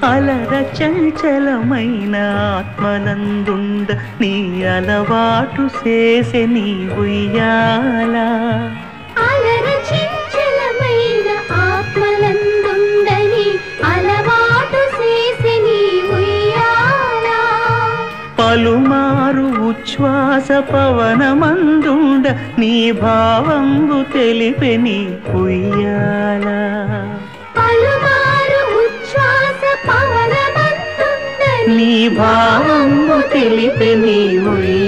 అలర చంచలమైన ఆత్మనందుండ నీ అలవాటు చేసే నీ ఉయ్యాల అలర చంచలమైన ఆత్మలందుండని అలవాటు చేసి నీ ఉయ్యాల పలుమారు ఉచ్ఛ్వాస పవనమందుండ నీ భావంబు తెలిపె నీ ఉయ్యాల పలుమారు ఉచ్ఛ్వాస పవనమందుండని నీ భావంబు తెలిపె నీ ఉయ్యాల